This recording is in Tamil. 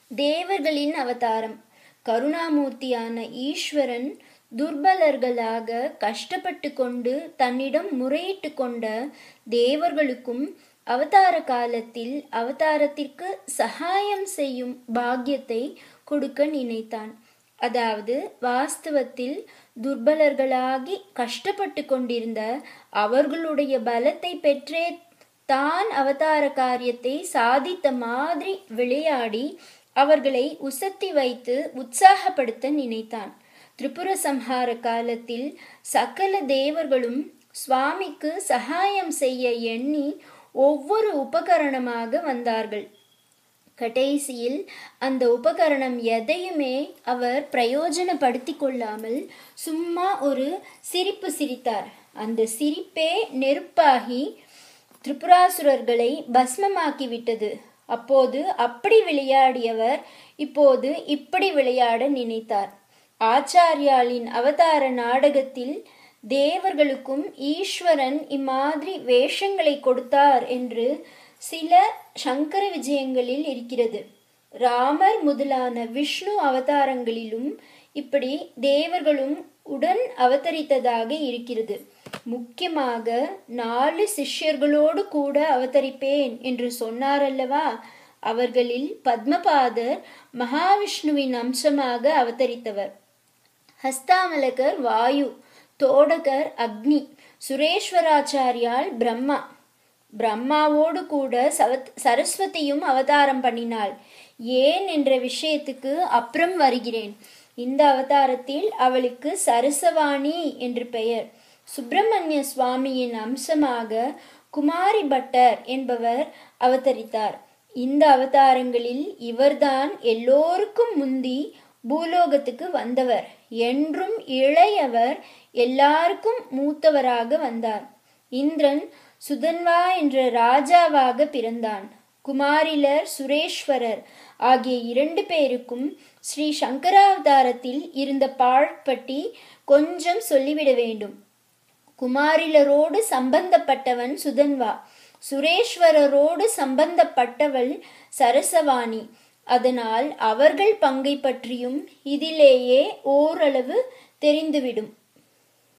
தேவர்களின் அவதாரம் கருணாமூர்த்தியான ஈஸ்வரன் துர்பலர்களாக கஷ்டப்பட்டு கொண்டு தன்னிடம் முறையிட்டு கொண்ட தேவர்களுக்கும் அவதார காலத்தில் அவதாரத்திற்கு சகாயம் செய்யும் பாக்கியத்தை கொடுக்க நினைத்தான் அதாவது வாஸ்தவத்தில் துர்பலர்களாகி கஷ்டப்பட்டு கொண்டிருந்த அவர்களுடைய பலத்தை பெற்றே தான் அவதார காரியத்தை சாதித்த மாதிரி விளையாடி அவர்களை உசத்தி வைத்து உற்சாகப்படுத்த நினைத்தான் திரிபுர சம்ஹார காலத்தில் சகல தேவர்களும் சுவாமிக்கு சகாயம் செய்ய எண்ணி ஒவ்வொரு உபகரணமாக வந்தார்கள் கடைசியில் அந்த உபகரணம் எதையுமே அவர் பிரயோஜனப்படுத்தி கொள்ளாமல் சும்மா ஒரு சிரிப்பு சிரித்தார் அந்த சிரிப்பே நெருப்பாகி திரிபுராசுரர்களை பஸ்மமாக்கி விட்டது அப்போது அப்படி விளையாடியவர் இப்போது இப்படி விளையாட நினைத்தார் ஆச்சாரியாலின் அவதார நாடகத்தில் தேவர்களுக்கும் ஈஸ்வரன் இம்மாதிரி வேஷங்களை கொடுத்தார் என்று சில சங்கர விஜயங்களில் இருக்கிறது ராமர் முதலான விஷ்ணு அவதாரங்களிலும் இப்படி தேவர்களும் உடன் அவதரித்ததாக இருக்கிறது முக்கியமாக நாலு சிஷ்யர்களோடு கூட அவதரிப்பேன் என்று சொன்னாரல்லவா அவர்களில் பத்மபாதர் மகாவிஷ்ணுவின் அம்சமாக அவதரித்தவர் ஹஸ்தாமலகர் வாயு தோடகர் அக்னி சுரேஸ்வராச்சாரியால் பிரம்மா பிரம்மாவோடு கூட சவத் சரஸ்வதியும் அவதாரம் பண்ணினாள் ஏன் என்ற விஷயத்துக்கு அப்புறம் வருகிறேன் இந்த அவதாரத்தில் அவளுக்கு சரசவாணி என்று பெயர் சுப்பிரமணிய சுவாமியின் அம்சமாக குமாரி பட்டர் என்பவர் அவதரித்தார் இந்த அவதாரங்களில் இவர்தான் எல்லோருக்கும் முந்தி பூலோகத்துக்கு வந்தவர் என்றும் இளையவர் எல்லாருக்கும் மூத்தவராக வந்தார் இந்திரன் சுதன்வா என்ற ராஜாவாக பிறந்தான் குமாரிலர் சுரேஸ்வரர் ஆகிய இரண்டு பேருக்கும் ஸ்ரீ சங்கராவதாரத்தில் இருந்த பாழ்பட்டி கொஞ்சம் சொல்லிவிட வேண்டும் குமாரிலரோடு சம்பந்தப்பட்டவன் சுதன்வா சுரேஸ்வரரோடு சம்பந்தப்பட்டவள் சரசவாணி அதனால் அவர்கள் பங்கை பற்றியும் இதிலேயே ஓரளவு தெரிந்துவிடும்